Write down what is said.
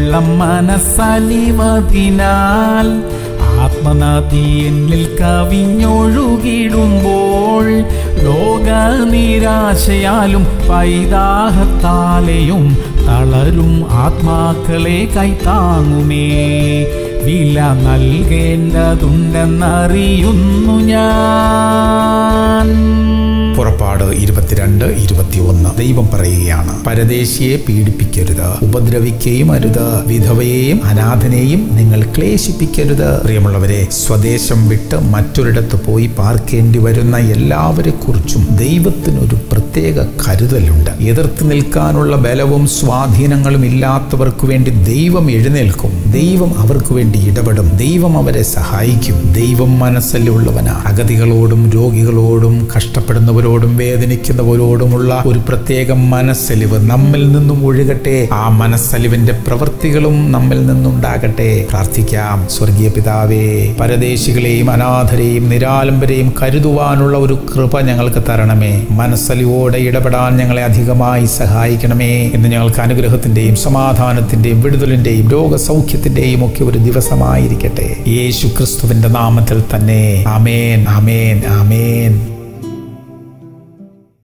വെള്ളം മനസ്സലിവതിനാൽ ആത്മനദി എന്നിൽ കവിഞ്ഞൊഴുകിടുമ്പോൾ ലോകനിരാശയാലും പൈതാഹത്താലെയും തളരും ആത്മാക്കളെ കൈത്താങ്ങുമേ വില നൽകേണ്ടതുണ്ടെന്നറിയുന്നു ഞാൻ പുറപ്പാട് ഇരുപത്തിരണ്ട് ഇരുപത്തിയൊന്ന് ദൈവം പറയുകയാണ് പരദേശിയെ പീഡിപ്പിക്കരുത് ഉപദ്രവിക്കുകയും അരുത് വിധവയെയും അനാഥനെയും നിങ്ങൾ ക്ലേശിപ്പിക്കരുത് പ്രിയമുള്ളവരെ സ്വദേശം വിട്ട് മറ്റൊരിടത്ത് പോയി പാർക്കേണ്ടി വരുന്ന എല്ലാവരെ കുറിച്ചും ദൈവത്തിനൊരു പ്രത്യേക കരുതലുണ്ട് എതിർത്ത് നിൽക്കാനുള്ള ബലവും സ്വാധീനങ്ങളും ഇല്ലാത്തവർക്ക് വേണ്ടി ദൈവം എഴുന്നേൽക്കും ദൈവം അവർക്ക് വേണ്ടി ഇടപെടും ദൈവം അവരെ സഹായിക്കും ദൈവം മനസ്സിലുള്ളവനാ അഗതികളോടും രോഗികളോടും കഷ്ടപ്പെടുന്നവരോടും വേദനിക്കുന്നവരോടുമുള്ള ഒരു പ്രത്യേക മനസ്സലിവ് നമ്മിൽ നിന്നും ഒഴുകട്ടെ ആ മനസ്സലിവിന്റെ പ്രവൃത്തികളും നമ്മിൽ നിന്നുണ്ടാകട്ടെ പ്രാർത്ഥിക്കാം സ്വർഗീയ പിതാവേ പരദേശികളെയും അനാഥരെയും നിരാലംബരെയും കരുതുവാനുള്ള ഒരു കൃപ ഞങ്ങൾക്ക് തരണമേ മനസ്സലിവോടെ ഇടപെടാൻ ഞങ്ങളെ അധികമായി സഹായിക്കണമേ എന്ന് ഞങ്ങൾക്ക് അനുഗ്രഹത്തിന്റെയും സമാധാനത്തിന്റെയും വിടുതലിന്റെയും രോഗസൗഖ്യത്തിന്റെയും ഒക്കെ ഒരു ദിവസമായിരിക്കട്ടെ യേശു ക്രിസ്തുവിന്റെ നാമത്തിൽ തന്നെ ആമേൻ ആമേൻ ആമേൻ